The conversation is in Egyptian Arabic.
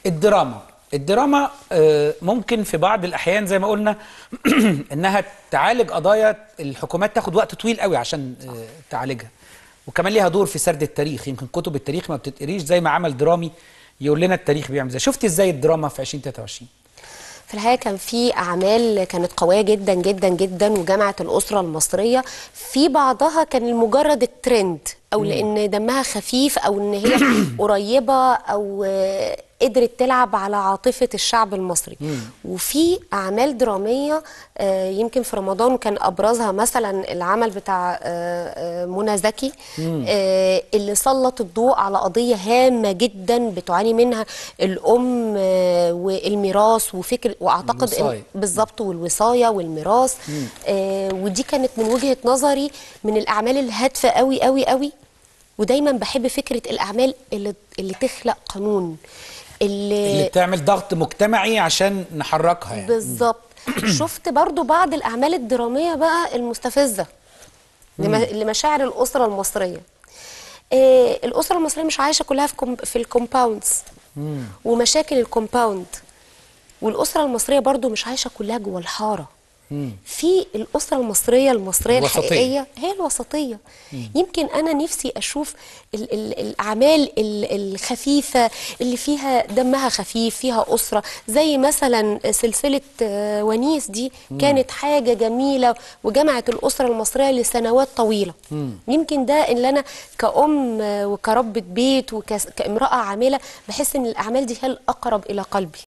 الدراما الدراما آه، ممكن في بعض الاحيان زي ما قلنا انها تعالج قضايا الحكومات تاخد وقت طويل قوي عشان آه، تعالجها وكمان ليها دور في سرد التاريخ يمكن كتب التاريخ ما بتتقريش زي ما عمل درامي يقول لنا التاريخ بيعمل ازاي شفتي ازاي الدراما في 2023 في الحقيقه كان في اعمال كانت قويه جدا جدا جدا وجمعت الاسره المصريه في بعضها كان مجرد الترند او لان دمها خفيف او ان هي قريبه او آه، قدرت تلعب على عاطفه الشعب المصري وفي اعمال دراميه آه، يمكن في رمضان كان ابرزها مثلا العمل بتاع آه، آه، منى زكي آه، اللي سلط الضوء على قضيه هامه جدا بتعاني منها الام آه، والميراث وفكر واعتقد إن- الوصاية. بالظبط والوصايه والميراث آه ودي كانت من وجهه نظري من الاعمال الهادفه قوي قوي قوي ودايما بحب فكره الاعمال اللي اللي تخلق قانون اللي اللي بتعمل ضغط مجتمعي عشان نحركها يعني بالظبط شفت برضو بعض الاعمال الدراميه بقى المستفزه لم- لمشاعر الاسره المصريه آه الاسره المصريه مش عايشه كلها في كوم في الكومباوندز ومشاكل الكومباوند والاسره المصريه برضو مش عايشه كلها جوه الحاره في الاسره المصريه المصريه الوسطية. الحقيقيه هي الوسطيه يمكن انا نفسي اشوف ال ال الاعمال ال الخفيفه اللي فيها دمها خفيف فيها اسره زي مثلا سلسله آه، ونيس دي كانت حاجه جميله وجمعت الاسره المصريه لسنوات طويله يمكن ده اللي انا كأم آه، وكربة بيت وكامرأة عاملة بحس ان الاعمال دي هي الاقرب الى قلبي